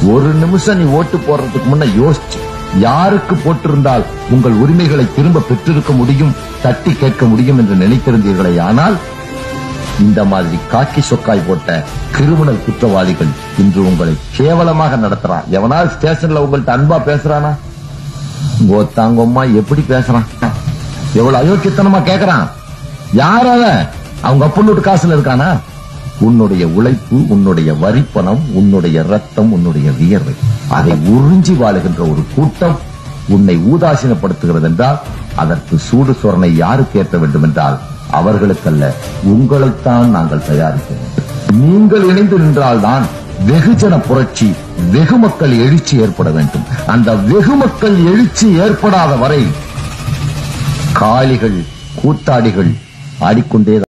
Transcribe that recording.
ஒரு நிமிஷம் நீ ஓட்டு போடுறதுக்கு முன்ன யோசிச்சு யாருக்கு போட்டிருந்தால் உங்கள் உரிமைகளை திரும்ப பெற்றிருக்க முடியும் தட்டி கேட்க முடியும் என்று நினைத்திருந்தீர்களே ஆனால் இந்த மாதிரி காக்கி சொக்காய் போட்ட கிரிமினல் குற்றவாளிகள் இன்று உங்களை கேவலமாக நடத்துறான் எவனாவது ஸ்டேஷன்ல உங்கள்ட்ட அன்பா பேசுறானா கோத்தாங்கம்மா எப்படி பேசுறான் எவ்வளவு அயோக்கியத்தனமா கேக்குறான் யார் அவன் அவங்க அப்பனோட்டு காசுல இருக்கானா உன்னுடைய உழைப்பு உன்னுடைய வரிப்பணம் உன்னுடைய ரத்தம் உன்னுடைய வியர்வை அதை உறிஞ்சி வாழுகின்ற ஒரு கூட்டம் உன்னை ஊதாசீனப்படுத்துகிறது என்றால் அதற்கு சூடு சொரணை யாருக்கு ஏற்ற வேண்டும் என்றால் அவர்களுக்கல்ல உங்களைத்தான் நாங்கள் தயாரிக்கிறோம் நீங்கள் இணைந்து நின்றால்தான் வெகுஜன புரட்சி வெகு மக்கள் எழுச்சி ஏற்பட வேண்டும் அந்த வெகு மக்கள் எழுச்சி ஏற்படாத வரை காளிகள் கூத்தாடிகள் ஆடிக்கொண்டே